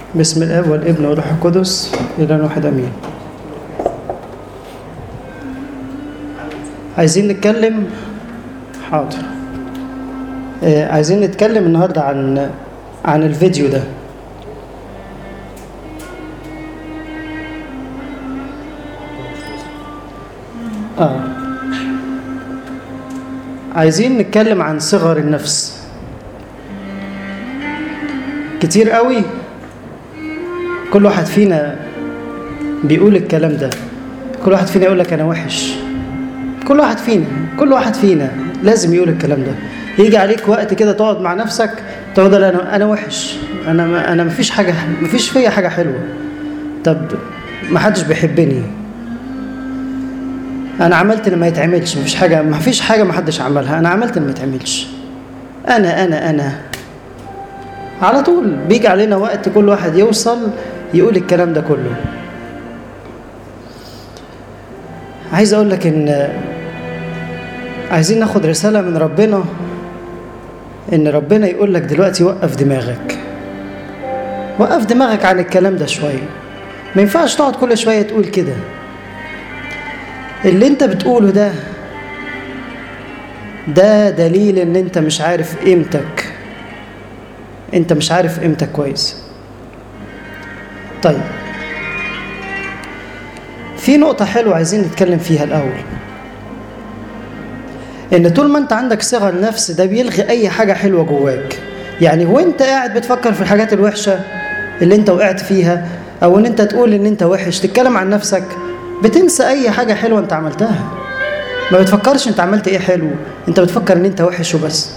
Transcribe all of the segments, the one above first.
بسم الاب والابن والروح القدس الى واحد امين عايزين نتكلم حاضر آه، عايزين نتكلم النهارده عن عن الفيديو ده اه عايزين نتكلم عن صغر النفس كتير قوي كل واحد فينا بيقول الكلام ده كل واحد فينا يقول لك انا وحش كل واحد فينا كل واحد فينا لازم يقول الكلام ده يجي عليك وقت كده تقعد مع نفسك تقعد انا انا وحش انا ما انا مفيش حاجه مفيش فيا حاجه حلوه طب ما حدش بيحبني انا عملت اللي ما يتعملش مفيش حاجه مفيش حاجه ما حدش عملها انا عملت اللي ما يتعملش انا انا انا على طول بيجي علينا وقت كل واحد يوصل يقول الكلام ده كله عايز اقول لك ان عايزين ناخد رسالة من ربنا ان ربنا يقول لك دلوقتي وقف دماغك وقف دماغك عن الكلام ده شوية ما ينفعش تقعد كل شوية تقول كده اللي انت بتقوله ده ده دليل ان انت مش عارف قيمتك انت مش عارف قيمتك كويس طيب في نقطة حلوة عايزين نتكلم فيها الأول إن طول ما أنت عندك صغر نفس ده بيلغي أي حاجة حلوة جواك يعني وأنت قاعد بتفكر في الحاجات الوحشة اللي أنت وقعت فيها أو إن أنت تقول إن أنت وحش تتكلم عن نفسك بتنسى أي حاجة حلوة أنت عملتها ما بتفكرش أنت عملت إيه حلو أنت بتفكر إن أنت وحش وبس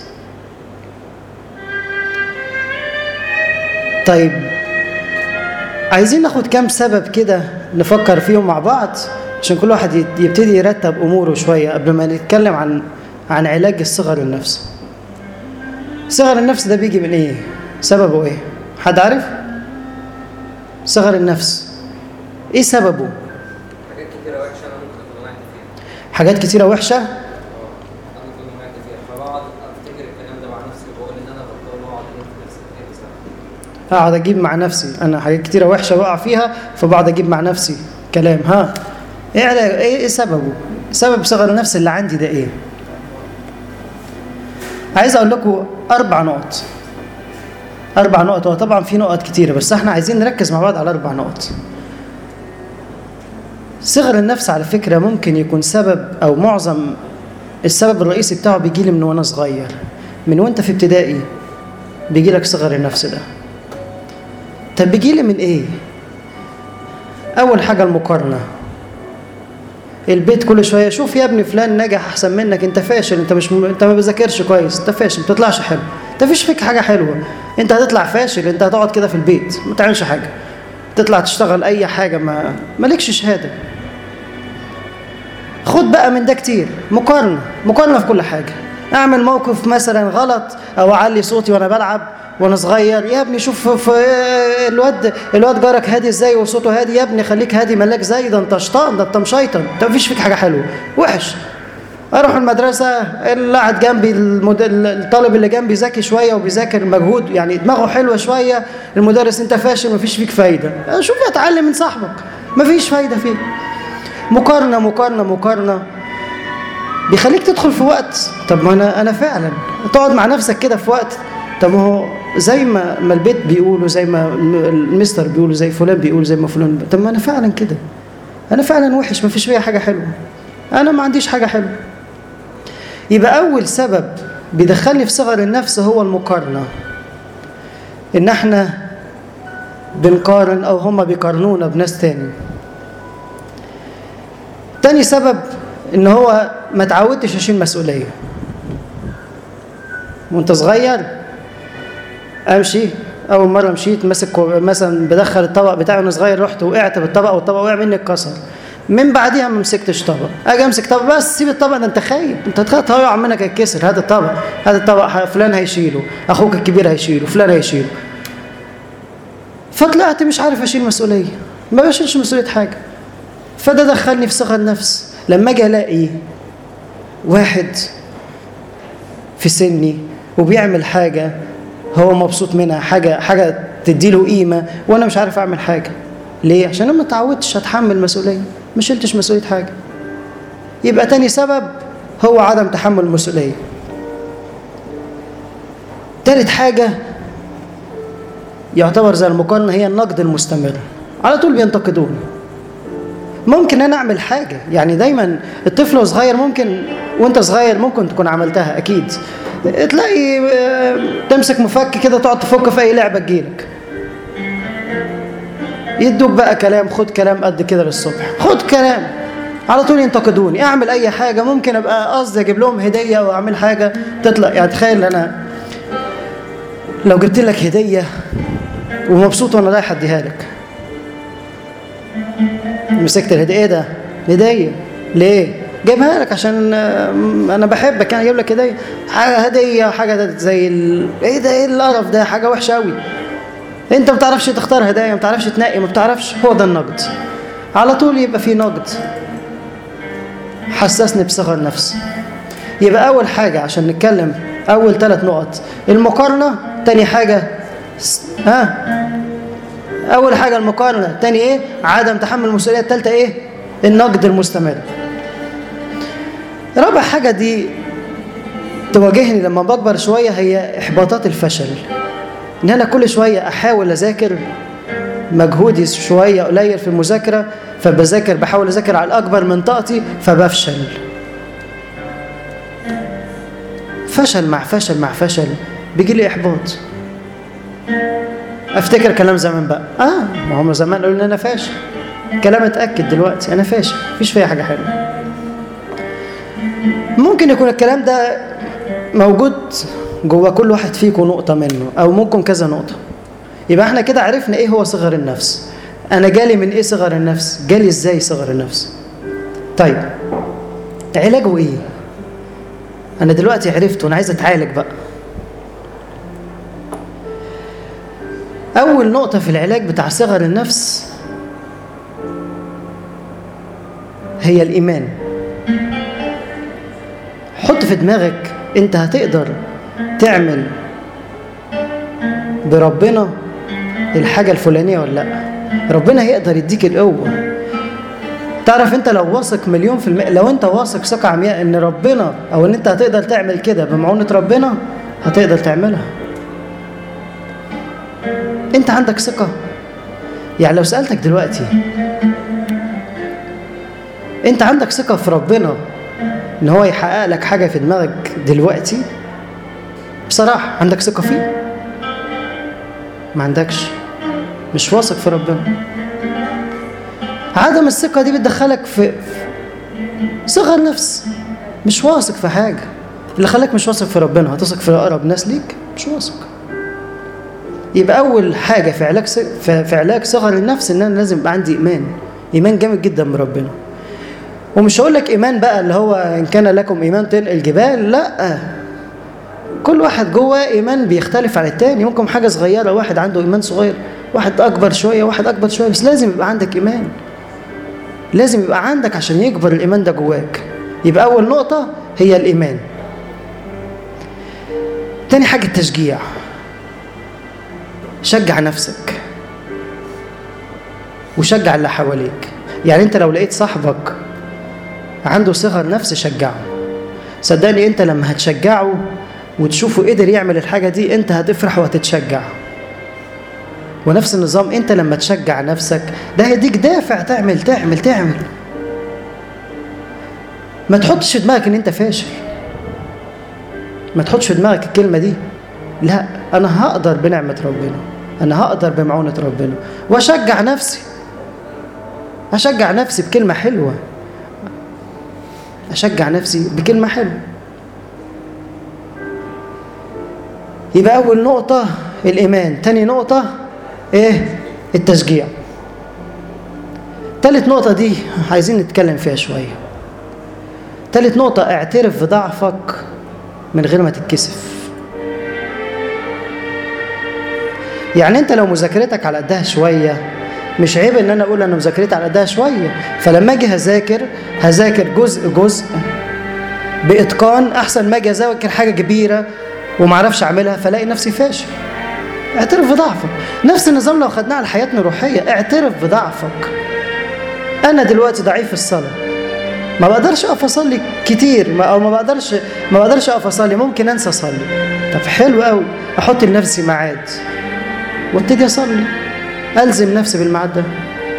طيب عايزين ناخد كام سبب كده نفكر فيهم مع بعض عشان كل واحد يبتدي يرتب اموره شويه قبل ما نتكلم عن عن علاج الصغر النفس صغر النفس ده بيجي من ايه سببه ايه حد عارف صغر النفس ايه سببه حاجات كتيرة وحشة أنا ممكن أكون وقعت فيها حاجات كتيره وحشه أه أنا كنت وقعت فيها فبقعد أفتكر الكلام ده مع نفسي وبقول إن أنا غلطان وأقعد ألوم في نفسي كتير بسبب اقعد اجيب مع نفسي انا حاجات كتيره وحشه بقع فيها فبقعد اجيب مع نفسي كلام ها ايه علاج ايه إيه سببه سبب صغر النفس اللي عندي ده ايه عايز اقول لكم اربع نقط اربع نقط هو طبعا في نقط كتيره بس احنا عايزين نركز مع بعض على اربع نقط صغر النفس على فكره ممكن يكون سبب او معظم السبب الرئيسي بتاعه بيجي لي من وانا صغير من وانت في ابتدائي بيجي لك صغر النفس ده طب بيجي لي من ايه اول حاجه المقارنه البيت كل شويه شوف يا ابني فلان نجح احسن منك انت فاشل انت مش م... انت ما بذاكرش كويس انت فاشل ما بتطلعش حلو انت فيش فيك حاجه حلوه انت هتطلع فاشل انت هتقعد كده في البيت ما تعملش حاجه تطلع تشتغل اي حاجه ما مالكش شهاده خد بقى من ده كتير مقارنه مقارنه في كل حاجه اعمل موقف مثلا غلط او اعلي صوتي وانا بلعب وانا صغير يا ابني شوف في الواد الواد جارك هادي ازاي وصوته هادي يا ابني خليك هادي ملاك زي ده انت شيطان ده انت مشيطن انت مفيش فيك حاجه حلوه وحش اروح المدرسه اللي قاعد جنبي المد... الطالب اللي جنبي ذكي شويه وبيذاكر مجهود يعني دماغه حلوه شويه المدرس انت فاشل مفيش فيك فايده شوف اتعلم من صاحبك مفيش فايده فيه مقارنه مقارنه مقارنه بيخليك تدخل في وقت طب ما انا انا فعلا تقعد مع نفسك كده في وقت طب ما هو زي ما ما البيت بيقولوا زي ما المستر بيقولوا زي فلان بيقول زي ما فلان طب ما انا فعلا كده انا فعلا وحش ما فيش فيا حاجه حلوه انا ما عنديش حاجه حلوه يبقى اول سبب بيدخلني في صغر النفس هو المقارنه ان احنا بنقارن او هم بيقارنونا بناس تاني تاني سبب ان هو ما تعودتش اشيل مسؤوليه وانت صغير امشي اول مره مشيت ماسك مثلا بدخل الطبق بتاعي وانا صغير رحت وقعت بالطبق والطبق وقع مني اتكسر من بعديها ما مسكتش طبق اجي امسك طبق بس سيب الطبق ده انت خايب انت تخاف هيقع منك هيتكسر هات الطبق هات الطبق فلان هيشيله اخوك الكبير هيشيله فلان هيشيله فطلعت مش عارف اشيل مسؤوليه ما بشيلش مسؤوليه حاجه فده دخلني في صغر نفس لما اجي الاقي واحد في سني وبيعمل حاجه هو مبسوط منها حاجه حاجه تديله قيمه وانا مش عارف اعمل حاجه ليه عشان انا ما اتعودتش اتحمل مسؤوليه ما شلتش مسؤوليه حاجه يبقى تاني سبب هو عدم تحمل المسؤوليه تالت حاجه يعتبر زي المقارنه هي النقد المستمر على طول بينتقدوني ممكن انا اعمل حاجه يعني دايما الطفل وهو صغير ممكن وانت صغير ممكن تكون عملتها اكيد تلاقي آه، تمسك مفك كده تقعد تفك في اي لعبه تجيلك يدوك بقى كلام خد كلام قد كده للصبح خد كلام على طول ينتقدوني اعمل اي حاجه ممكن ابقى قصدي اجيب لهم هديه او اعمل حاجه تطلع يعني تخيل انا لو جبت لك هديه ومبسوط وانا رايح اديها لك مسكت الهديه ايه ده هديه ليه جايبها لك عشان آه، انا بحبك يعني اجيب لك هديه حاجه هديه حاجه زي ال... ايه ده ايه القرف ده حاجه وحشه قوي انت ما بتعرفش تختار هدايا ما بتعرفش تنقي ما بتعرفش هو ده النقد على طول يبقى في نقد حسسني بصغر نفسي يبقى اول حاجه عشان نتكلم اول ثلاث نقط المقارنه تاني حاجه س- ها اول حاجه المقارنه تاني ايه عدم تحمل المسؤوليه الثالثه ايه النقد المستمر رابع حاجه دي تواجهني لما بكبر شويه هي احباطات الفشل ان انا كل شويه احاول اذاكر مجهودي شويه قليل في المذاكره فبذاكر بحاول اذاكر على الاكبر من طاقتي فبفشل فشل مع فشل مع فشل بيجي لي احباط افتكر كلام زمان بقى اه ما هم زمان قالوا ان انا فاشل كلام اتاكد دلوقتي انا فاشل مفيش فيها حاجه حلوه ممكن يكون الكلام ده موجود جوه كل واحد فيكم نقطة منه أو ممكن كذا نقطة يبقى احنا كده عرفنا ايه هو صغر النفس أنا جالي من ايه صغر النفس جالي ازاي صغر النفس طيب علاجه ايه أنا دلوقتي عرفت وأنا عايز أتعالج بقى أول نقطة في العلاج بتاع صغر النفس هي الإيمان حط في دماغك انت هتقدر تعمل بربنا الحاجة الفلانية ولا لا ربنا هيقدر يديك القوة تعرف انت لو واثق مليون في المية لو انت واثق ثقة عمياء ان ربنا او ان انت هتقدر تعمل كده بمعونة ربنا هتقدر تعملها انت عندك ثقة يعني لو سألتك دلوقتي انت عندك ثقة في ربنا ان هو يحقق لك حاجة في دماغك دلوقتي بصراحة عندك ثقة فيه ما عندكش مش واثق في ربنا عدم الثقة دي بتدخلك في في صغر نفس مش واثق في حاجة اللي خلاك مش واثق في ربنا هتثق في أقرب ناس ليك مش واثق يبقى أول حاجة في علاج س- في في علاج صغر النفس إن أنا لازم يبقى عندي إيمان إيمان جامد جدا بربنا ومش هقول لك إيمان بقى اللي هو إن كان لكم إيمان تنقل جبال لا كل واحد جوه ايمان بيختلف عن التاني ممكن حاجه صغيره واحد عنده ايمان صغير واحد اكبر شويه واحد اكبر شويه بس لازم يبقى عندك ايمان لازم يبقى عندك عشان يكبر الايمان ده جواك يبقى اول نقطه هي الايمان تاني حاجه التشجيع شجع نفسك وشجع اللي حواليك يعني انت لو لقيت صاحبك عنده صغر نفس شجعه صدقني انت لما هتشجعه وتشوفه قدر يعمل الحاجة دي انت هتفرح وهتتشجع ونفس النظام انت لما تشجع نفسك ده هيديك دافع تعمل تعمل تعمل ما تحطش في دماغك ان انت فاشل ما تحطش في دماغك الكلمة دي لا انا هقدر بنعمة ربنا انا هقدر بمعونة ربنا واشجع نفسي اشجع نفسي بكلمة حلوة اشجع نفسي بكلمة حلوة يبقى أول نقطة الإيمان تاني نقطة إيه التشجيع تالت نقطة دي عايزين نتكلم فيها شوية تالت نقطة اعترف بضعفك من غير ما تتكسف يعني انت لو مذاكرتك على قدها شوية مش عيب ان انا اقول انا مذاكرتي على قدها شوية فلما اجي هذاكر هذاكر جزء جزء باتقان احسن ما اجي اذاكر حاجة كبيرة وما اعرفش اعملها فلاقي نفسي فاشل اعترف بضعفك نفس النظام لو خدناه على حياتنا الروحيه اعترف بضعفك انا دلوقتي ضعيف في الصلاه ما بقدرش اقف اصلي كتير ما او ما بقدرش ما بقدرش اقف اصلي ممكن انسى اصلي طب حلو قوي احط لنفسي ميعاد وابتدي اصلي الزم نفسي بالميعاد ده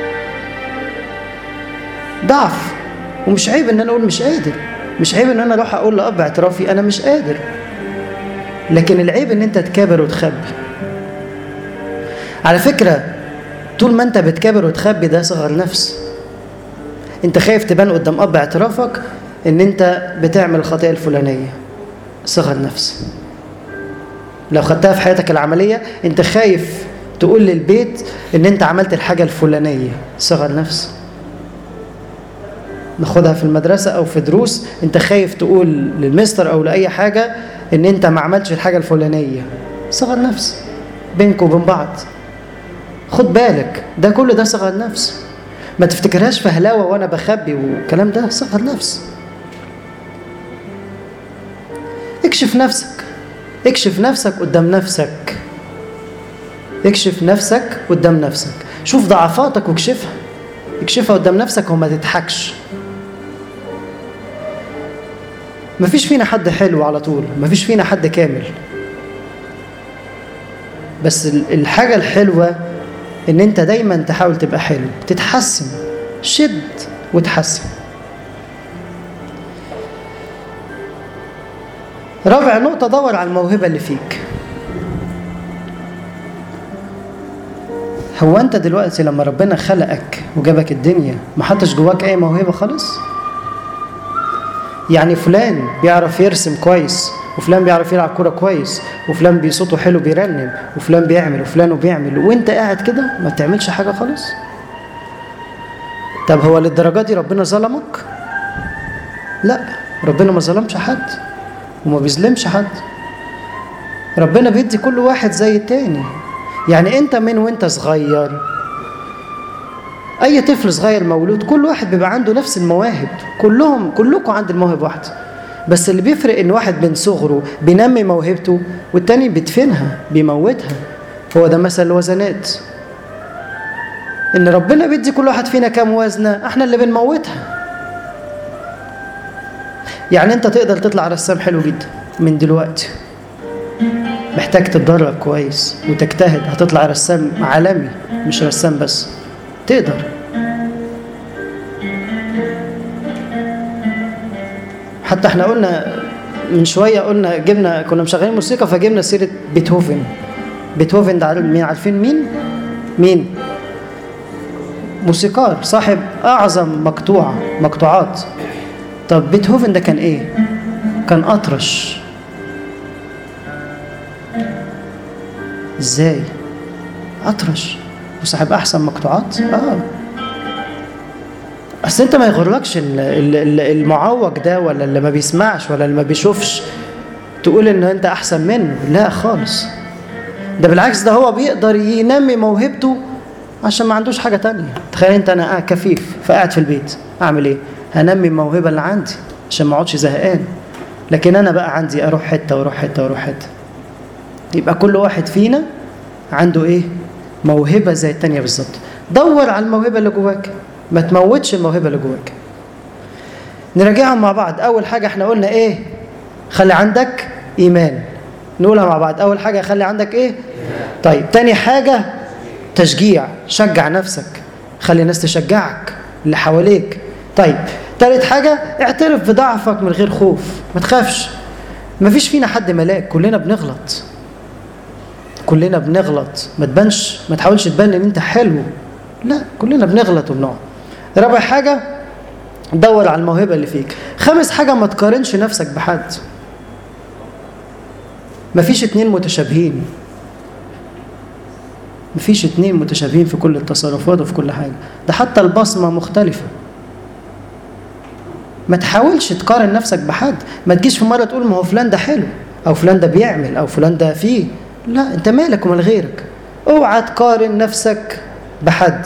ضعف ومش عيب ان انا اقول مش قادر مش عيب ان انا اروح اقول لاب اعترافي انا مش قادر لكن العيب ان انت تكابر وتخبي على فكره طول ما انت بتكابر وتخبي ده صغر نفس انت خايف تبان قدام اب اعترافك ان انت بتعمل الخطيئه الفلانيه صغر نفس لو خدتها في حياتك العمليه انت خايف تقول للبيت ان انت عملت الحاجه الفلانيه صغر نفس ناخدها في المدرسه او في دروس انت خايف تقول للمستر او لاي حاجه ان انت ما عملتش الحاجه الفلانيه صغر نفس بينك وبين بعض خد بالك ده كل ده صغر نفس ما تفتكرهاش فهلاوه وانا بخبي والكلام ده صغر نفس اكشف نفسك اكشف نفسك قدام نفسك اكشف نفسك قدام نفسك شوف ضعفاتك واكشفها اكشفها قدام نفسك وما تضحكش مفيش فينا حد حلو على طول مفيش فينا حد كامل بس الحاجة الحلوة ان انت دايما تحاول تبقى حلو تتحسن شد وتحسن رابع نقطة دور على الموهبة اللي فيك هو انت دلوقتي لما ربنا خلقك وجابك الدنيا ما حطش جواك اي موهبة خالص يعني فلان بيعرف يرسم كويس وفلان بيعرف يلعب كوره كويس وفلان بصوته حلو بيرنم وفلان بيعمل وفلان وبيعمل وانت قاعد كده ما بتعملش حاجه خالص طب هو للدرجه دي ربنا ظلمك لا ربنا ما ظلمش حد وما بيظلمش حد ربنا بيدي كل واحد زي التاني يعني انت من وانت صغير اي طفل صغير مولود كل واحد بيبقى عنده نفس المواهب كلهم كلكم عند المواهب واحده بس اللي بيفرق ان واحد من صغره بينمي موهبته والتاني بيدفنها بيموتها هو ده مثل الوزنات ان ربنا بيدي كل واحد فينا كام وزنه احنا اللي بنموتها يعني انت تقدر تطلع رسام حلو جدا من دلوقتي محتاج تتدرب كويس وتجتهد هتطلع رسام عالمي مش رسام بس تقدر حتى احنا قلنا من شويه قلنا جبنا كنا مشغلين موسيقى فجبنا سيره بيتهوفن بيتهوفن ده مين عارفين مين؟ مين؟ موسيقار صاحب اعظم مقطوعه مقطوعات طب بيتهوفن ده كان ايه؟ كان اطرش ازاي؟ اطرش وصاحب احسن مقطوعات؟ اه اصل انت ما يغرلكش المعوج ده ولا اللي ما بيسمعش ولا اللي ما بيشوفش تقول ان انت احسن منه لا خالص ده بالعكس ده هو بيقدر ينمي موهبته عشان ما عندوش حاجه تانية تخيل انت انا قاعد كفيف فقاعد في البيت اعمل ايه هنمي الموهبه اللي عندي عشان ما اقعدش زهقان لكن انا بقى عندي اروح حته واروح حته واروح حته يبقى كل واحد فينا عنده ايه موهبه زي التانية بالظبط دور على الموهبه اللي جواك ما تموتش الموهبه اللي جواك نراجعهم مع بعض اول حاجه احنا قلنا ايه خلي عندك ايمان نقولها مع بعض اول حاجه خلي عندك ايه طيب تاني حاجه تشجيع شجع نفسك خلي الناس تشجعك اللي حواليك طيب تالت حاجه اعترف بضعفك من غير خوف ما تخافش ما فيش فينا حد ملاك كلنا بنغلط كلنا بنغلط ما تبانش ما تحاولش تبان ان انت حلو لا كلنا بنغلط وبنقع رابع حاجة دور على الموهبة اللي فيك خامس حاجة ما تقارنش نفسك بحد مفيش اتنين متشابهين مفيش اتنين متشابهين في كل التصرفات وفي كل حاجة ده حتى البصمة مختلفة ما تحاولش تقارن نفسك بحد ما تجيش في مرة تقول ما هو فلان ده حلو أو فلان ده بيعمل أو فلان ده فيه لا أنت مالك ومال غيرك اوعى تقارن نفسك بحد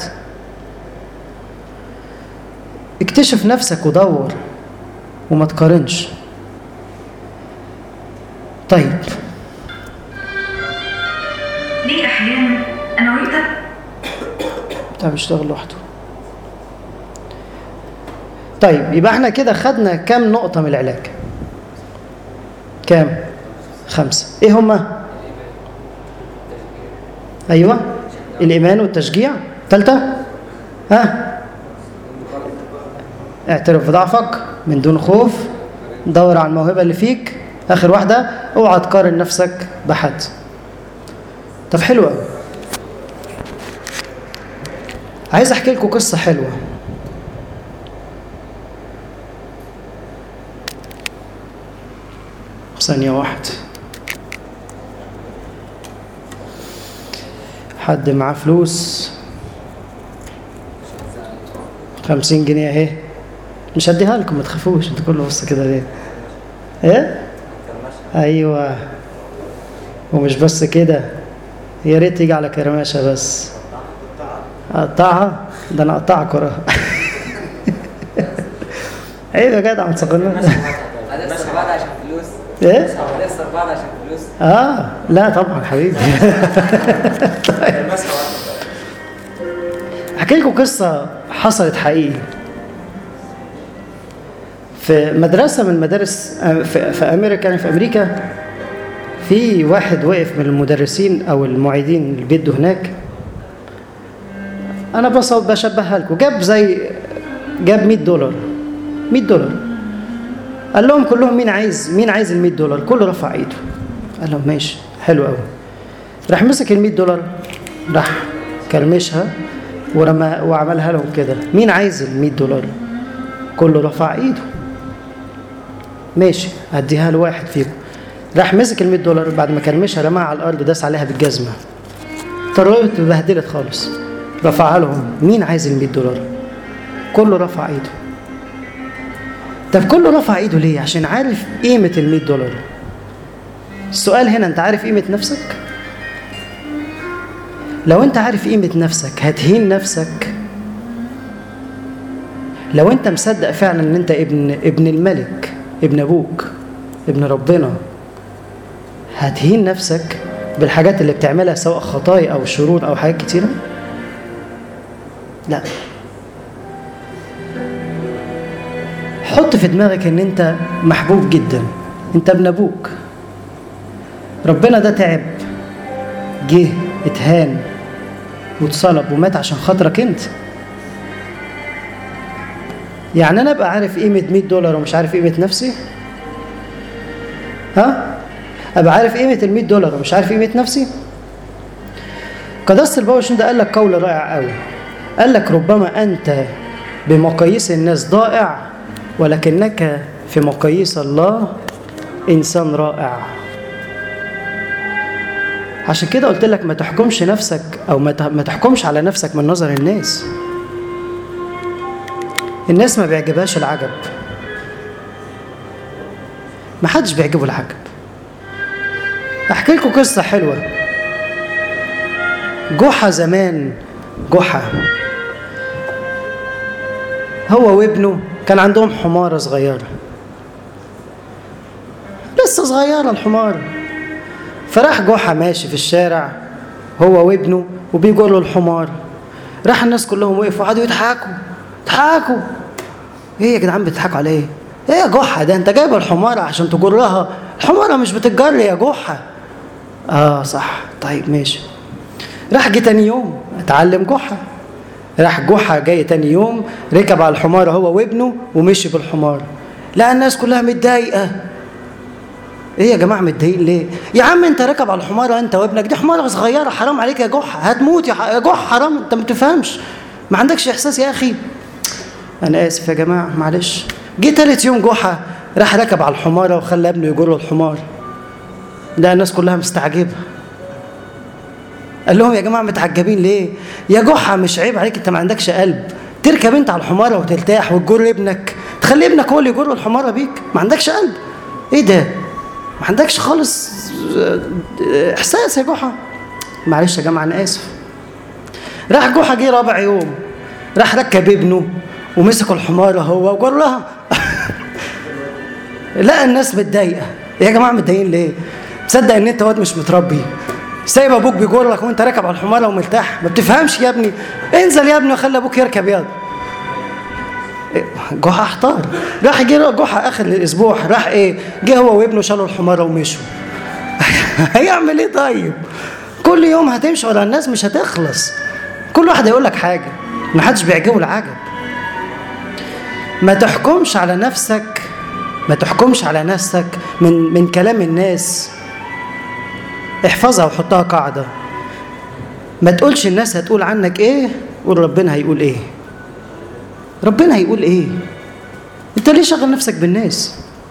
اكتشف نفسك ودور وما تقارنش طيب The بتاع بيشتغل لوحده طيب يبقى احنا كده خدنا كام نقطة من العلاج كام خمسة ايه هما ايوه الايمان والتشجيع ثالثة ها اعترف بضعفك من دون خوف دور على الموهبة اللي فيك اخر واحدة اوعى تقارن نفسك بحد طب حلوة عايز احكي لكم قصة حلوة ثانية واحدة حد معاه فلوس خمسين جنيه اهي مش هديها لكم ما تخافوش انتوا كله بص كده ليه ايه ايوه ومش بس كده يا ريت تيجي على كرماشه بس اقطعها ده انا اقطعك وراها ايه يا جدع ما تصغرناش هنخسر بعض عشان فلوس ايه هنخسر بعض عشان فلوس اه لا طبعا حبيبي احكي لكم قصه حصلت حقيقي في مدرسه من مدارس في, في امريكا في امريكا في واحد وقف من المدرسين او المعيدين اللي بيدوا هناك انا بس بشبهها لكم جاب زي جاب 100 دولار 100 دولار قال لهم كلهم مين عايز مين عايز ال 100 دولار كله رفع ايده قال لهم ماشي حلو قوي راح مسك ال 100 دولار راح كرمشها ورمى وعملها لهم كده مين عايز ال 100 دولار كله رفع ايده ماشي هديها لواحد فيكم راح مسك ال 100 دولار بعد ما كرمشها رماها على الارض داس عليها بالجزمه طرقت اتبهدلت خالص رفعها لهم مين عايز ال 100 دولار كله رفع ايده طب كله رفع ايده ليه عشان عارف قيمه ال 100 دولار السؤال هنا انت عارف قيمه نفسك لو انت عارف قيمه نفسك هتهين نفسك لو انت مصدق فعلا ان انت ابن ابن الملك ابن ابوك ابن ربنا هتهين نفسك بالحاجات اللي بتعملها سواء خطايا او شرور او حاجات كتيره لا حط في دماغك ان انت محبوب جدا انت ابن ابوك ربنا ده تعب جه اتهان واتصلب ومات عشان خاطرك انت يعني انا ابقى عارف قيمه 100 دولار ومش عارف قيمه نفسي ها ابقى عارف قيمه ال 100 دولار ومش عارف قيمه نفسي قداسه البابا ده قال لك قول رائع قوي قال لك ربما انت بمقاييس الناس ضائع ولكنك في مقاييس الله انسان رائع عشان كده قلت لك ما تحكمش نفسك او ما تحكمش على نفسك من نظر الناس الناس ما بيعجبهاش العجب ما حدش بيعجبه العجب احكي لكم قصه حلوه جحا زمان جحا هو وابنه كان عندهم حمارة صغيرة لسه صغيرة الحمارة فراح جحا ماشي في الشارع هو وابنه وبيجر له الحمار راح الناس كلهم وقفوا قعدوا يضحكوا يضحكوا ايه يا جدعان بتضحكوا على ايه؟ ايه يا جحا ده انت جايب الحمارة عشان تجرها الحمارة مش بتتجر يا جحا اه صح طيب ماشي راح جه تاني يوم اتعلم جحا راح جحا جاي تاني يوم ركب على الحمار هو وابنه ومشي بالحمار لا الناس كلها متضايقه ايه يا جماعه متضايقين ليه يا عم انت راكب على الحماره انت وابنك دي حماره صغيره حرام عليك يا جحا هتموت يا, ح... يا جحا حرام انت ما تفهمش ما عندكش احساس يا اخي انا اسف يا جماعه معلش جه تالت يوم جحا راح ركب على الحماره وخلى ابنه يجر الحمار لا الناس كلها مستعجبه قال لهم يا جماعه متعجبين ليه؟ يا جحا مش عيب عليك انت ما عندكش قلب تركب انت على الحماره وترتاح وتجر ابنك تخلي ابنك هو اللي يجر الحماره بيك ما عندكش قلب ايه ده؟ ما عندكش خالص احساس يا جحا معلش يا جماعه انا اسف راح جحا جه رابع يوم راح ركب ابنه ومسك الحماره هو وجرها لقى الناس متضايقه يا جماعه متضايقين ليه؟ تصدق ان انت واد مش متربي سايب ابوك بيجرك وانت راكب على الحماره ومرتاح ما بتفهمش يا ابني انزل يا ابني وخلي ابوك يركب ياض إيه، جحا احتار راح يجي جحا اخر الاسبوع راح ايه جه هو وابنه شالوا الحماره ومشوا هيعمل ايه طيب كل يوم هتمشي ورا الناس مش هتخلص كل واحد هيقول لك حاجه ما حدش بيعجبه العجب ما تحكمش على نفسك ما تحكمش على نفسك من من كلام الناس احفظها وحطها قاعده ما تقولش الناس هتقول عنك ايه قول ربنا هيقول ايه ربنا هيقول ايه انت ليه شغل نفسك بالناس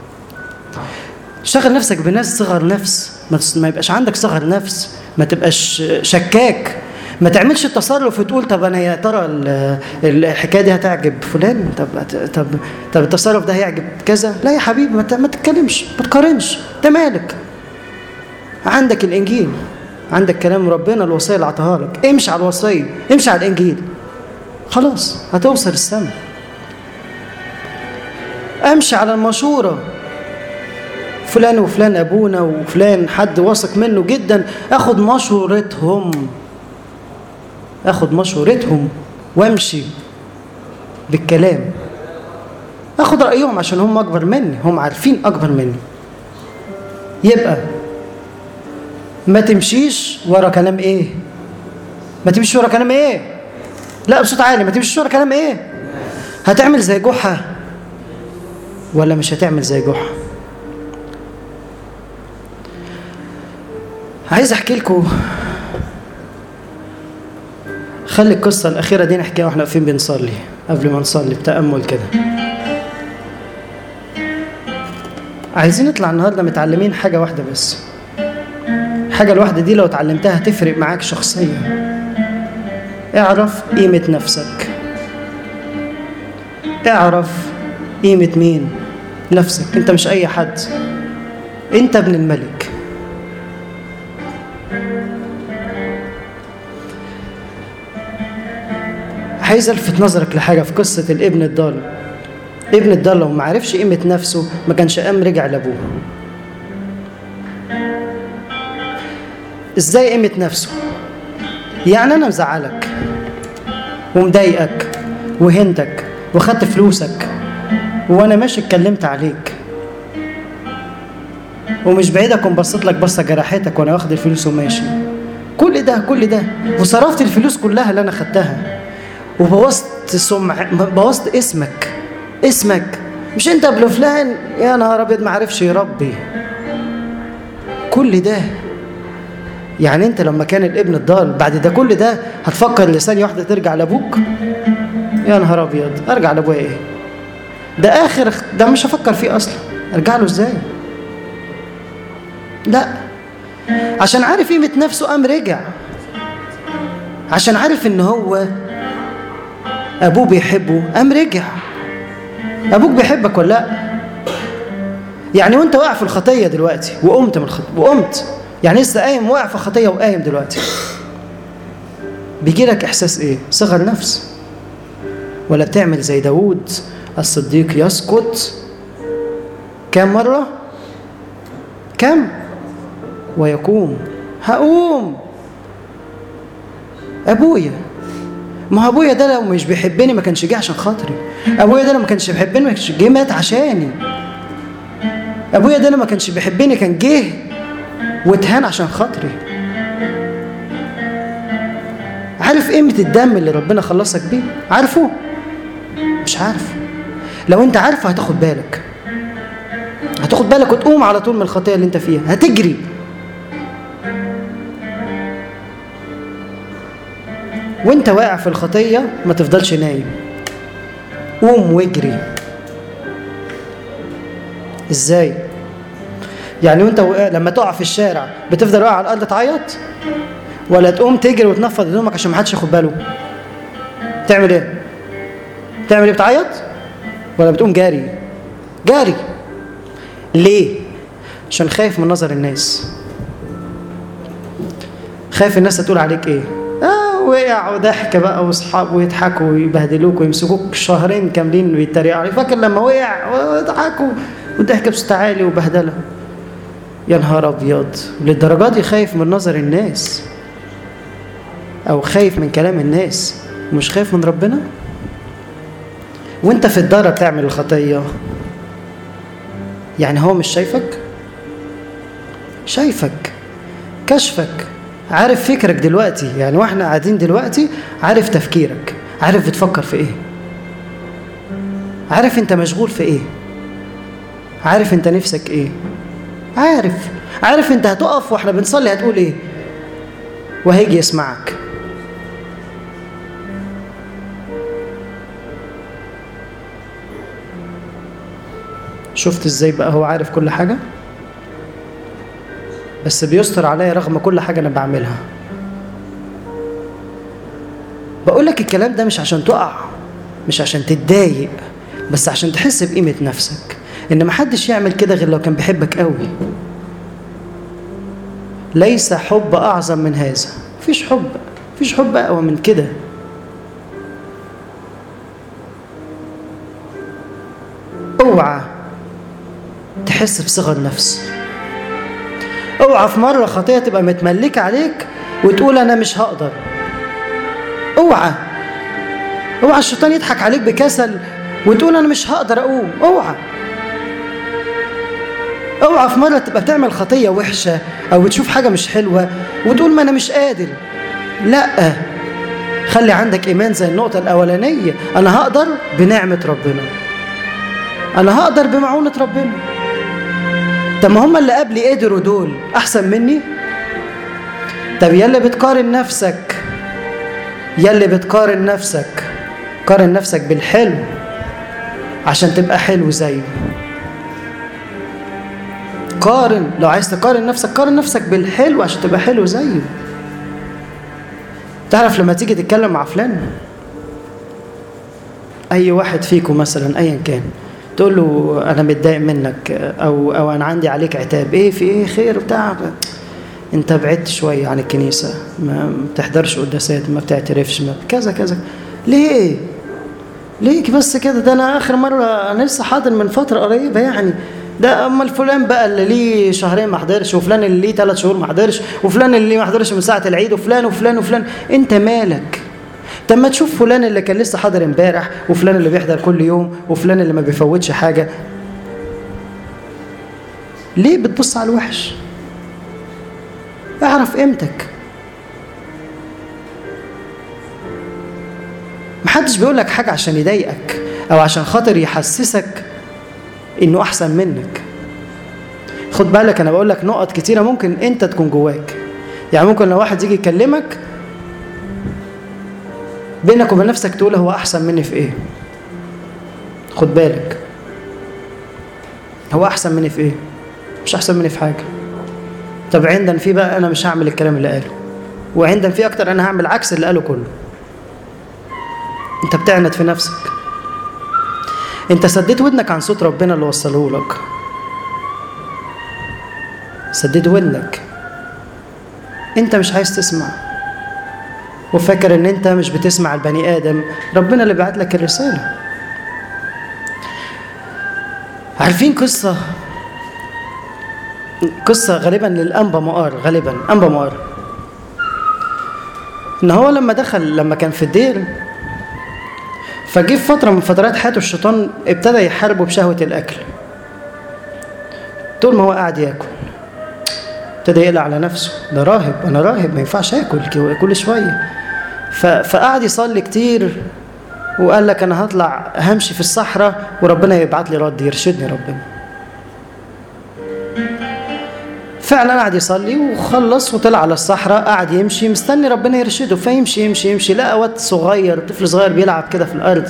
شغل نفسك بالناس صغر نفس ما تس- ما يبقاش عندك صغر نفس ما تبقاش شكاك ما تعملش التصرف وتقول طب انا يا ترى ال- الحكايه دي هتعجب فلان طب طب طب التصرف ده هيعجب كذا لا يا حبيبي ما ت- ما تتكلمش ما تقارنش انت مالك عندك الانجيل عندك كلام ربنا الوصيه اللي عطاها لك امشي على الوصيه امشي على الانجيل خلاص هتوصل السما امشي على المشوره فلان وفلان ابونا وفلان حد واثق منه جدا اخد مشورتهم اخد مشورتهم وامشي بالكلام اخد رايهم عشان هم اكبر مني هم عارفين اكبر مني يبقى ما تمشيش ورا كلام ايه ما تمشيش ورا كلام ايه لا بصوت عالي ما تمشيش ورا كلام ايه هتعمل زي جحا ولا مش هتعمل زي جحا عايز احكي لكم خلي القصة الأخيرة دي نحكيها واحنا واقفين بنصلي قبل ما نصلي بتأمل كده عايزين نطلع النهارده متعلمين حاجة واحدة بس حاجة الواحدة دي لو اتعلمتها هتفرق معاك شخصيا اعرف قيمة نفسك اعرف قيمة مين نفسك انت مش اي حد انت ابن الملك عايز الفت نظرك لحاجه في قصه الابن الضال ابن الضال لو ما عرفش قيمه نفسه ما كانش قام رجع لابوه ازاي قيمه نفسه يعني انا مزعلك ومضايقك وهنتك وخدت فلوسك وانا ماشي اتكلمت عليك ومش بعيد اكون بصيت لك بصه جرحتك وانا واخد الفلوس وماشي كل ده كل ده وصرفت الفلوس كلها اللي انا خدتها وبوظت سمع بوظت اسمك اسمك مش انت ابن فلان يا نهار ابيض ما عرفش يربي كل ده يعني انت لما كان الابن الضال بعد ده كل ده هتفكر لثانيه واحده ترجع لابوك يا نهار ابيض ارجع لابويا ايه ده اخر ده مش هفكر فيه اصلا ارجع له ازاي لا عشان عارف قيمه نفسه قام رجع عشان عارف ان هو ابوه بيحبه قام رجع ابوك بيحبك ولا لا يعني وانت واقع في الخطيه دلوقتي وقمت من الخطيه وقمت يعني لسه قايم واقع في خطيه وقايم دلوقتي بيجي لك احساس ايه صغر نفس ولا بتعمل زي داوود الصديق يسقط كم مره كم ويقوم هقوم ابويا ما هو ابويا ده لو مش بيحبني ما كانش جه عشان خاطري ابويا ده لو ما كانش بيحبني ما كانش جه مات عشاني ابويا ده لو ما كانش بيحبني كان جه واتهان عشان خاطري عارف قيمة الدم اللي ربنا خلصك بيه عارفه مش عارف لو انت عارفه هتاخد بالك هتاخد بالك وتقوم على طول من الخطية اللي انت فيها هتجري وانت واقع في الخطية ما تفضلش نايم قوم واجري ازاي يعني وانت وقع لما تقع في الشارع بتفضل واقع على الارض تعيط ولا تقوم تجري وتنفض هدومك عشان ما حدش ياخد باله تعمل ايه تعمل ايه بتعيط ولا بتقوم جاري جاري ليه عشان خايف من نظر الناس خايف الناس هتقول عليك ايه اه وقع وضحك بقى واصحابه يضحكوا ويبهدلوك ويمسكوك شهرين كاملين ويتريقوا عليك فاكر لما وقع وضحكوا وضحك بصوت عالي وبهدله يا نهار ابيض للدرجات دي خايف من نظر الناس او خايف من كلام الناس ومش خايف من ربنا وانت في الدار بتعمل الخطيه يعني هو مش شايفك شايفك كشفك عارف فكرك دلوقتي يعني واحنا قاعدين دلوقتي عارف تفكيرك عارف بتفكر في ايه عارف انت مشغول في ايه عارف انت نفسك ايه عارف عارف انت هتقف واحنا بنصلي هتقول ايه وهيجي يسمعك شفت ازاي بقى هو عارف كل حاجة بس بيستر عليا رغم كل حاجة انا بعملها بقول لك الكلام ده مش عشان تقع مش عشان تتضايق بس عشان تحس بقيمة نفسك ان محدش يعمل كده غير لو كان بيحبك قوي ليس حب اعظم من هذا مفيش حب مفيش حب اقوى من كده اوعى تحس بصغر نفس اوعى في مره خطيه تبقى متملكه عليك وتقول انا مش هقدر اوعى اوعى الشيطان يضحك عليك بكسل وتقول انا مش هقدر اقوم اوعى اوعى في مره تبقى بتعمل خطيه وحشه او بتشوف حاجه مش حلوه وتقول ما انا مش قادر لا خلي عندك ايمان زي النقطه الاولانيه انا هقدر بنعمه ربنا انا هقدر بمعونه ربنا طب ما هم اللي قبلي قدروا دول احسن مني طب يلي بتقارن نفسك يلي بتقارن نفسك قارن نفسك بالحلو عشان تبقى حلو زيه قارن لو عايز تقارن نفسك قارن نفسك بالحلو عشان تبقى حلو زيه تعرف لما تيجي تتكلم مع فلان اي واحد فيكم مثلا ايا كان تقول له انا متضايق منك او او انا عندي عليك عتاب ايه في ايه خير بتاع انت بعدت شويه عن الكنيسه ما بتحضرش قداسات ما بتعترفش ما كذا كذا ليه ليه بس كده ده انا اخر مره انا لسه حاضر من فتره قريبه يعني ده اما الفلان بقى اللي ليه شهرين ما حضرش وفلان اللي ليه ثلاث شهور ما حضرش وفلان اللي ليه ما حضرش من ساعه العيد وفلان وفلان وفلان انت مالك طب ما تشوف فلان اللي كان لسه حاضر امبارح وفلان اللي بيحضر كل يوم وفلان اللي ما بيفوتش حاجه ليه بتبص على الوحش اعرف قيمتك محدش بيقول لك حاجه عشان يضايقك او عشان خاطر يحسسك انه احسن منك خد بالك انا بقول لك نقط كتيره ممكن انت تكون جواك يعني ممكن لو واحد يجي يكلمك بينك وبين نفسك تقول هو احسن مني في ايه خد بالك هو احسن مني في ايه مش احسن مني في حاجه طب عندن في بقى انا مش هعمل الكلام اللي قاله وعندن في اكتر انا هعمل عكس اللي قاله كله انت بتعند في نفسك انت سديت ودنك عن صوت ربنا اللي وصله لك سديت ودنك انت مش عايز تسمع وفاكر ان انت مش بتسمع البني ادم ربنا اللي بعت لك الرساله عارفين قصه قصه غالبا للانبا مؤار غالبا انبا مؤار ان هو لما دخل لما كان في الدير فجه في فتره من فترات حياته الشيطان ابتدى يحاربه بشهوه الاكل طول ما هو قاعد ياكل ابتدى يقلق على نفسه ده راهب انا راهب ما ينفعش اكل كل شويه فقعد يصلي كتير وقال لك انا هطلع همشي في الصحراء وربنا يبعت لي رد يرشدني ربنا فعلا قعد يصلي وخلص وطلع على الصحراء قعد يمشي مستني ربنا يرشده فيمشي يمشي يمشي لقى واد صغير طفل صغير بيلعب كده في الارض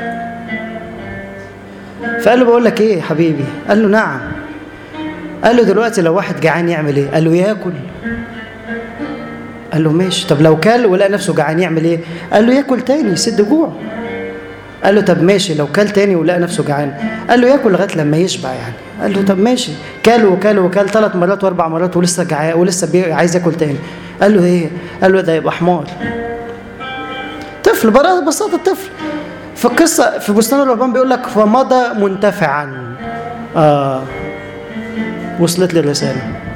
فقال له بقول لك ايه يا حبيبي قال له نعم قال له دلوقتي لو واحد جعان يعمل ايه قال له ياكل قال له ماشي طب لو كل ولقى نفسه جعان يعمل ايه قال له ياكل تاني يسد جوع قال له طب ماشي لو كل تاني ولقى نفسه جعان قال له ياكل لغايه لما يشبع يعني قال له طب ماشي كل وكل وكل ثلاث مرات واربع مرات ولسه جعان ولسه بي... عايز ياكل تاني قال له ايه قال له ده يبقى حمار طفل ببساطه الطفل في القصه في بستان الرهبان بيقول لك فمضى منتفعا اه وصلت لي الرساله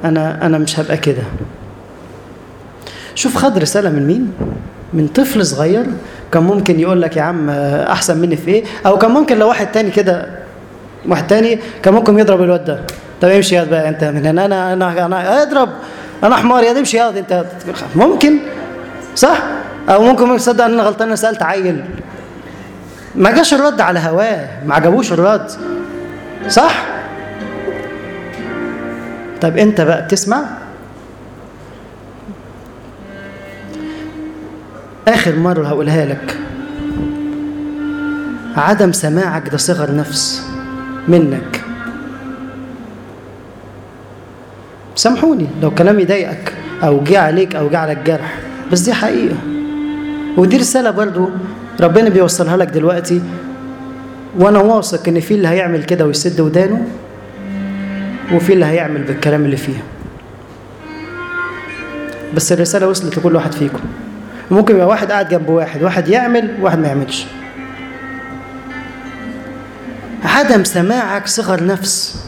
انا انا مش هبقى كده شوف خد رساله من مين من طفل صغير كان ممكن يقول لك يا عم احسن مني في ايه او كان ممكن لو واحد تاني كده واحد تاني كان ممكن يضرب الواد ده طب امشي يا بقى انت من هنا انا انا انا اضرب انا حمار يا امشي يا انت ممكن صح او ممكن يصدق ان انا غلطان انا سالت عيل ما جاش الرد على هواه ما عجبوش الرد صح طب انت بقى بتسمع اخر مره هقولها لك عدم سماعك ده صغر نفس منك سامحوني لو كلامي ضايقك او جه عليك او جه على الجرح بس دي حقيقه ودي رساله برضو ربنا بيوصلها لك دلوقتي وانا واثق ان في اللي هيعمل كده ويسد ودانه وفي اللي هيعمل بالكلام اللي فيها بس الرساله وصلت لكل واحد فيكم ممكن يبقى واحد قاعد جنب واحد واحد يعمل واحد ما يعملش عدم سماعك صغر نفس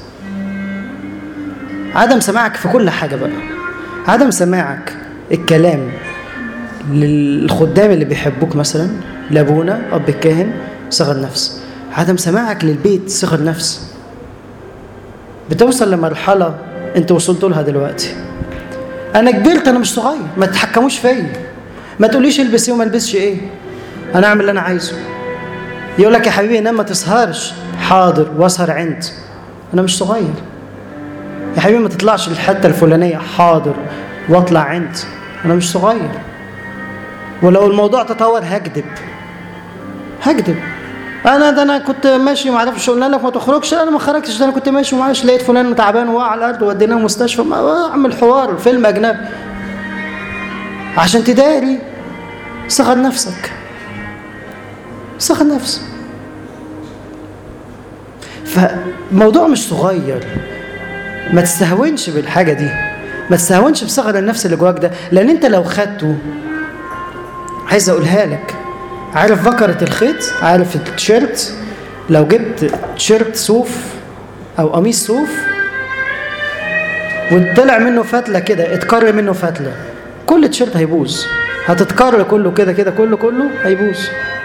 عدم سماعك في كل حاجة بقى عدم سماعك الكلام للخدام اللي بيحبوك مثلا لابونا أب الكاهن صغر نفس عدم سماعك للبيت صغر نفس بتوصل لمرحلة انت وصلت لها دلوقتي انا كبرت انا مش صغير ما تتحكموش فيا ما تقوليش البس ايه وما البسش ايه انا اعمل اللي انا عايزه يقول لك يا حبيبي انام ما تسهرش حاضر واسهر عند انا مش صغير يا حبيبي ما تطلعش الحته الفلانيه حاضر واطلع عند انا مش صغير ولو الموضوع تطور هكذب هكذب انا ده انا كنت ماشي ما اعرفش قلنا لك ما تخرجش انا ما خرجتش ده انا كنت ماشي ومعاش لقيت فلان تعبان وقع على الارض وديناه مستشفى اعمل حوار فيلم اجنبي عشان تداري صغر نفسك صغر نفسك فالموضوع مش صغير ما تستهونش بالحاجه دي ما تستهونش بصغر النفس اللي جواك ده لان انت لو خدته عايز اقولها لك عارف بكرة الخيط عارف التيشيرت لو جبت تيشيرت صوف او قميص صوف وطلع منه فتلة كده اتكر منه فتلة كل تيشيرت هيبوظ هتتكر كله كده كده كله كله هيبوظ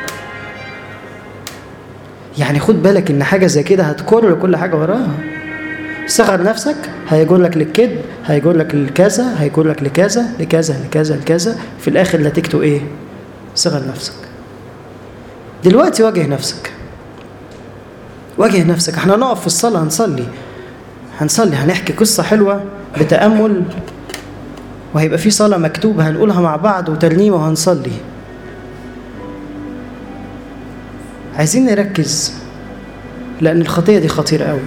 يعني خد بالك ان حاجه زي كده هتكر كل حاجه وراها صغر نفسك هيجر لك للكذب هيجر لك لكذا هيجر لك لكذا لكذا لكذا لكذا في الاخر نتيجته ايه صغر نفسك دلوقتي واجه نفسك واجه نفسك احنا نقف في الصلاه هنصلي هنصلي هنحكي قصه حلوه بتامل وهيبقى في صلاه مكتوبه هنقولها مع بعض وترنيمه وهنصلي عايزين نركز لأن الخطية دي خطيرة قوي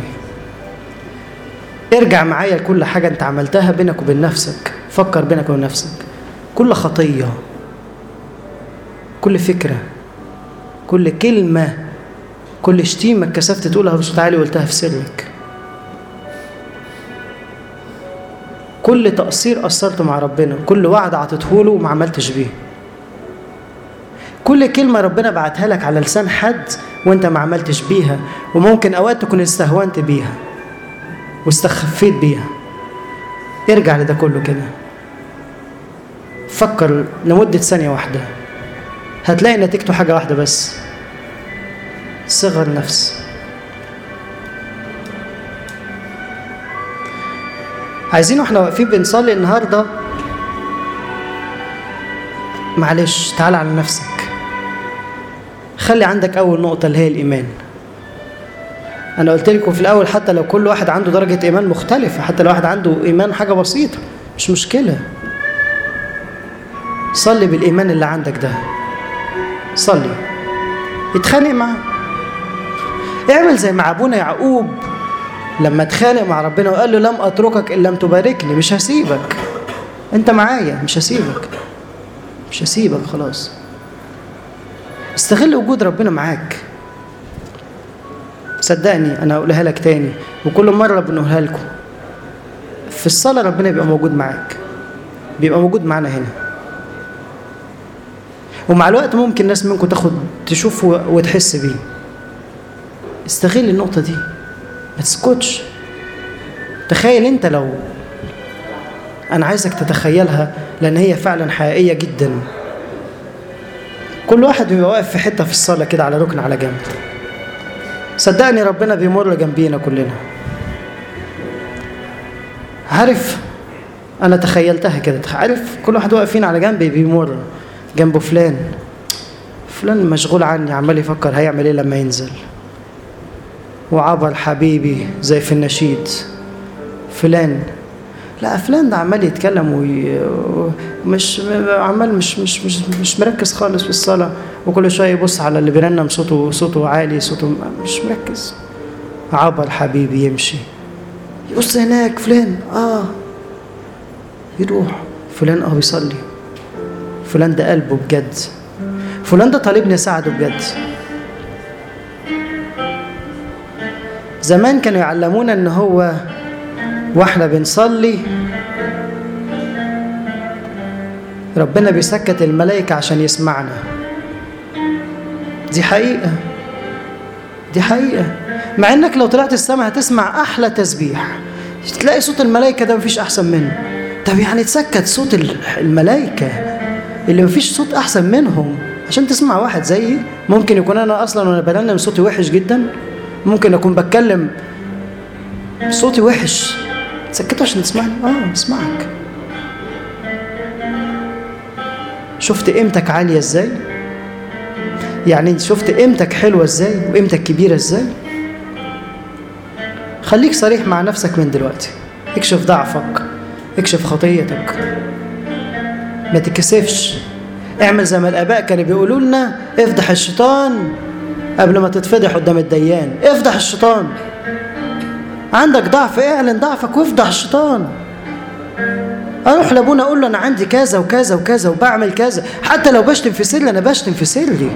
ارجع معايا لكل حاجة انت عملتها بينك وبين نفسك فكر بينك وبين نفسك كل خطية كل فكرة كل كلمة كل شتيمة اتكسفت تقولها بصوت عالي وقلتها في سرك كل تقصير قصرته مع ربنا كل وعد عطيته له وما عملتش بيه كل كلمة ربنا بعتها لك على لسان حد وانت ما عملتش بيها وممكن اوقات تكون استهونت بيها واستخفيت بيها ارجع لده كله كده فكر لمدة ثانية واحدة هتلاقي نتيجته حاجة واحدة بس صغر نفس عايزين واحنا واقفين بنصلي النهارده معلش تعال على نفسك خلي عندك أول نقطة اللي هي الإيمان أنا قلت لكم في الأول حتى لو كل واحد عنده درجة إيمان مختلفة حتى لو واحد عنده إيمان حاجة بسيطة مش مشكلة صلي بالإيمان اللي عندك ده صلي اتخانق معاه اعمل زي مع أبونا يعقوب لما اتخانق مع ربنا وقال له لم أتركك إن لم تباركني مش هسيبك أنت معايا مش هسيبك مش هسيبك خلاص استغل وجود ربنا معاك صدقني انا هقولها لك تاني وكل مره بنقولها لكم في الصلاه ربنا بيبقى موجود معاك بيبقى موجود معانا هنا ومع الوقت ممكن ناس منكم تاخد تشوفه وتحس بيه استغل النقطه دي ما تسكتش تخيل انت لو انا عايزك تتخيلها لان هي فعلا حقيقيه جدا كل واحد بيبقى واقف في حته في الصلاه كده على ركن على جنب صدقني ربنا بيمر جنبينا كلنا عارف انا تخيلتها كده عارف كل واحد واقف فينا على جنب بيمر جنبه فلان فلان مشغول عني عمال يفكر هيعمل ايه لما ينزل وعبر حبيبي زي في النشيد فلان لا فلان ده عمال يتكلم ومش عمال مش مش مش مش مركز خالص في الصلاه وكل شويه يبص على اللي بيرنم صوته صوته عالي صوته مش مركز عبر حبيبي يمشي يبص هناك فلان اه يروح فلان اه بيصلي فلان ده قلبه بجد فلان ده طالبني اساعده بجد زمان كانوا يعلمونا ان هو واحنا بنصلي ربنا بيسكت الملائكة عشان يسمعنا دي حقيقة دي حقيقة مع انك لو طلعت السماء هتسمع احلى تسبيح تلاقي صوت الملائكة ده مفيش احسن منه طب يعني تسكت صوت الملائكة اللي مفيش صوت احسن منهم عشان تسمع واحد زيي ممكن يكون انا اصلا وانا برنم صوتي وحش جدا ممكن اكون بتكلم صوتي وحش سكته عشان تسمعني اه اسمعك شفت قيمتك عاليه ازاي يعني شفت قيمتك حلوه ازاي وقيمتك كبيره ازاي خليك صريح مع نفسك من دلوقتي اكشف ضعفك اكشف خطيتك ما تكسفش اعمل زي ما الاباء كانوا بيقولوا لنا افضح الشيطان قبل ما تتفضح قدام الديان افضح الشيطان عندك ضعف اعلن ضعفك وافضح الشيطان اروح لابونا اقول له انا عندي كذا وكذا وكذا وبعمل كذا حتى لو بشتم في سري انا بشتم في سري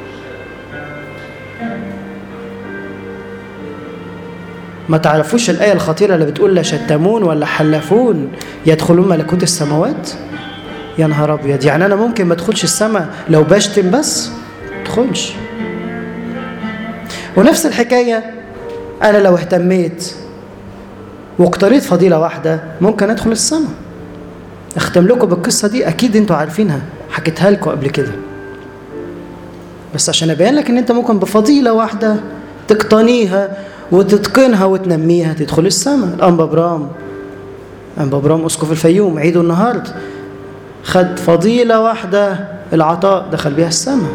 ما تعرفوش الآية الخطيرة اللي بتقول لا شتمون ولا حلفون يدخلون ملكوت السماوات يا نهار أبيض يعني أنا ممكن ما أدخلش السماء لو بشتم بس ما أدخلش ونفس الحكاية أنا لو اهتميت واقتريت فضيلة واحدة ممكن أدخل السماء أختم لكم بالقصة دي أكيد أنتوا عارفينها حكيتها لكم قبل كده بس عشان أبين لك إن أنت ممكن بفضيلة واحدة تقتنيها وتتقنها وتنميها تدخل السماء الأنبا برام أنبا برام أسقف الفيوم عيده النهاردة خد فضيلة واحدة العطاء دخل بيها السماء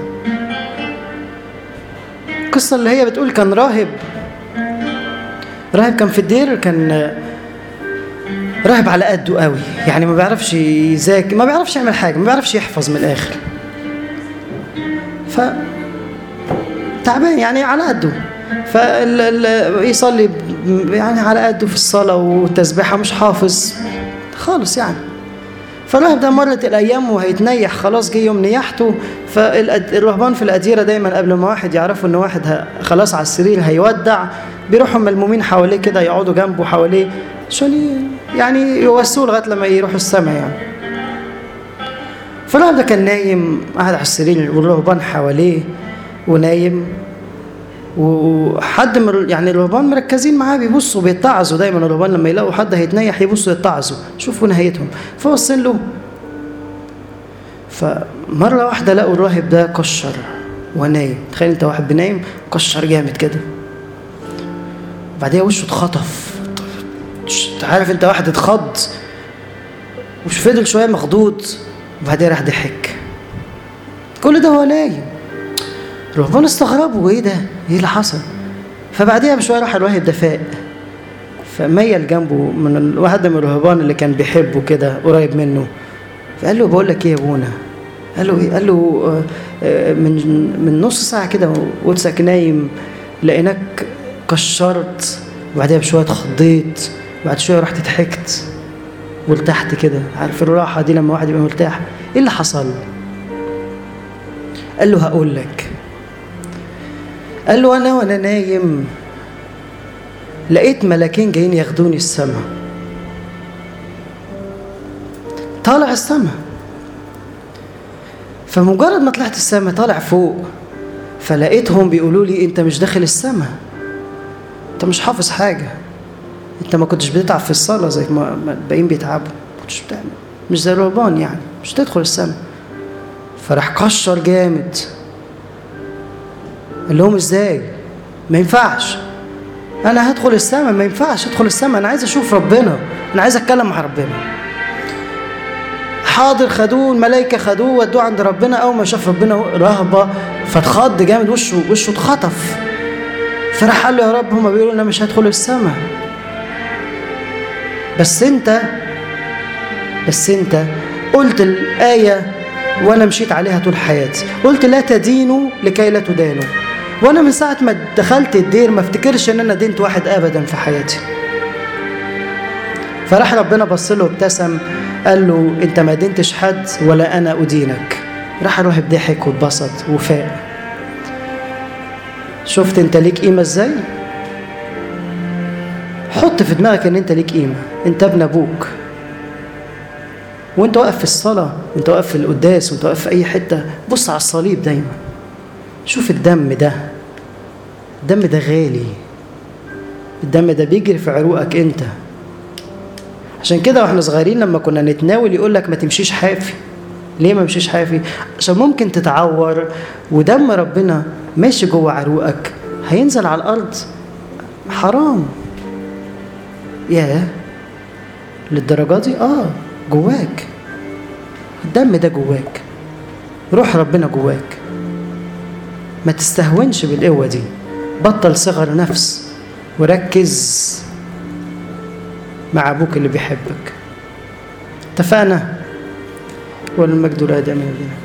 القصة اللي هي بتقول كان راهب راهب كان في الدير كان راهب على قده قوي يعني ما بيعرفش يذاكر ما بيعرفش يعمل حاجة ما بيعرفش يحفظ من الآخر ف تعبان يعني على قده فيصلي يعني على قده في الصلاة والتسبيحة مش حافظ خالص يعني فالراهب ده مرت الأيام وهيتنيح خلاص جه يوم نياحته فالرهبان في الأديرة دايما قبل ما واحد يعرفوا إن واحد خلاص على السرير هيودع بيروحوا ملمومين حواليه كده يقعدوا جنبه حواليه عشان يعني يوسوه لغاية لما يروحوا السما يعني فالراهب ده كان نايم قاعد على السرير والرهبان حواليه ونايم وحد من يعني الرهبان مركزين معاه بيبصوا بيتعظوا دايما الرهبان لما يلاقوا حد هيتنيح يبصوا يتعظوا شوفوا نهايتهم فبصين له فمرة واحدة لقوا الراهب ده كشر ونايم تخيل انت واحد بنايم كشر جامد كده بعديها وشه اتخطف عارف انت واحد اتخض وش فضل شوية مخضوض وبعدين راح ضحك كل ده هو نايم الرهبان استغربوا ايه ده؟ ايه اللي حصل؟ فبعديها بشويه راح الراهب ده فاق فميل جنبه من واحد من الرهبان اللي كان بيحبه كده قريب منه فقال له بقول لك ايه يا ابونا؟ قال له ايه؟ قال له من من نص ساعه كده وقدسك نايم لقيناك كشرت وبعديها بشويه اتخضيت وبعد شويه رحت ضحكت وارتحت كده عارف الراحه دي لما واحد يبقى مرتاح ايه اللي حصل؟ قال له هقول لك قال له انا وانا نايم لقيت ملاكين جايين ياخدوني السما طالع السما فمجرد ما طلعت السما طالع فوق فلقيتهم بيقولوا لي انت مش داخل السما انت مش حافظ حاجه انت ما كنتش بتتعب في الصلاه زي ما الباقيين بيتعبوا كنتش بتعمل مش زي الرهبان يعني مش تدخل السماء فراح كشر جامد قال لهم ازاي ما ينفعش انا هدخل السماء ما ينفعش ادخل السماء انا عايز اشوف ربنا انا عايز اتكلم مع ربنا حاضر خدوه الملائكه خدوه ودوه عند ربنا اول ما شاف ربنا رهبه فاتخض جامد وشه وشه اتخطف فراح قال له يا رب هما بيقولوا انا مش هدخل السماء بس انت بس انت قلت الايه وانا مشيت عليها طول حياتي قلت لا تدينوا لكي لا تدانوا وانا من ساعه ما دخلت الدير ما افتكرش ان انا دينت واحد ابدا في حياتي فراح ربنا بص له وابتسم قال له انت ما دينتش حد ولا انا ادينك راح الراهب ضحك واتبسط وفاق شفت انت ليك قيمه ازاي حط في دماغك ان انت ليك قيمه انت ابن ابوك وانت واقف في الصلاه وانت واقف في القداس وانت واقف في اي حته بص على الصليب دايما شوف الدم ده الدم ده غالي الدم ده بيجري في عروقك انت عشان كده واحنا صغيرين لما كنا نتناول يقول لك ما تمشيش حافي ليه ما مشيش حافي عشان ممكن تتعور ودم ربنا ماشي جوه عروقك هينزل على الارض حرام ياه للدرجه دي اه جواك الدم ده جواك روح ربنا جواك ما تستهونش بالقوه دي بطل صغر نفس وركز مع ابوك اللي بيحبك اتفقنا والمجد لا دائما بنا